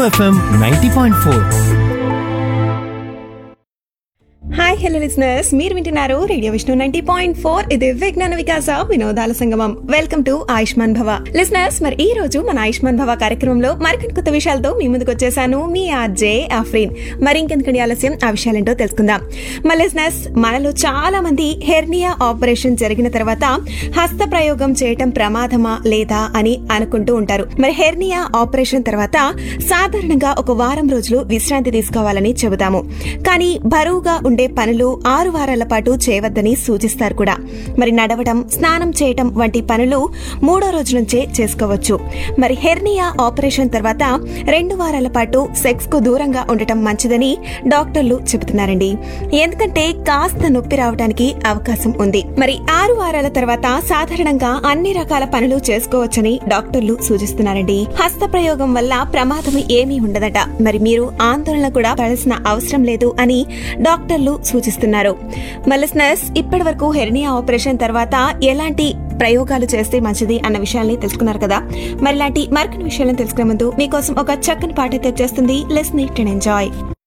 FM ninety point four hi hello listeners మీరు వింటున్నారు radio Vishnu ninety point four ఇది విజ్ఞాన వికాస వినోదాల సంగమం వెల్కమ్ టు ఆయుష్మాన్ భవ లిసనర్స్ మరి ఈ రోజు మన ఆయుష్మాన్ భవ కార్యక్రమంలో మరికొన్ని కొత్త విషయాలతో మీ ముందుకు వచ్చేసాను మీ ఆర్జే ఆఫ్రీన్ మరి ఇంకెందుకని ఆలస్యం ఆ విషయాలేంటో తెలుసుకుందాం మరి లిసనర్స్ మనలో చాలా మంది హెర్నియా ఆపరేషన్ జరిగిన తర్వాత హస్త ప్రయోగం చేయటం ప్రమాదమా లేదా అని అనుకుంటూ ఉంటారు మరి హెర్నియా ఆపరేషన్ తర్వాత సాధారణంగా ఒక వారం రోజులు విశ్రాంతి తీసుకోవాలని చెబుతాము కానీ బరువుగా ఉండే పనులు ఆరు వారాల పాటు చేయవద్దని సూచిస్తారు కూడా మరి నడవడం స్నానం చేయటం వంటి పనులు మూడో రోజు నుంచే చేసుకోవచ్చు మరి హెర్నియా ఆపరేషన్ తర్వాత రెండు వారాల పాటు సెక్స్ కు దూరంగా ఉండటం మంచిదని డాక్టర్లు చెబుతున్నారండి ఎందుకంటే కాస్త నొప్పి రావడానికి అవకాశం ఉంది మరి ఆరు వారాల తర్వాత సాధారణంగా అన్ని రకాల పనులు చేసుకోవచ్చని డాక్టర్లు సూచిస్తున్నారండి హస్త ప్రయోగం వల్ల ప్రమాదం ఏమీ ఉండదట మరి మీరు ఆందోళన కూడా పడాల్సిన అవసరం లేదు అని డాక్టర్లు సూచిస్తున్నారు మలిస్నర్స్ ఇప్పటి వరకు హెర్నియా ఆపరేషన్ తర్వాత ఎలాంటి ప్రయోగాలు చేస్తే మంచిది అన్న విషయాల్ని తెలుసుకున్నారు కదా మరి ఇలాంటి మరికొన్ని విషయాలను తెలుసుకునే ముందు మీకోసం ఒక చక్కని పాట తెచ్చేస్తుంది లెస్ నీట్ అండ్ ఎంజాయ్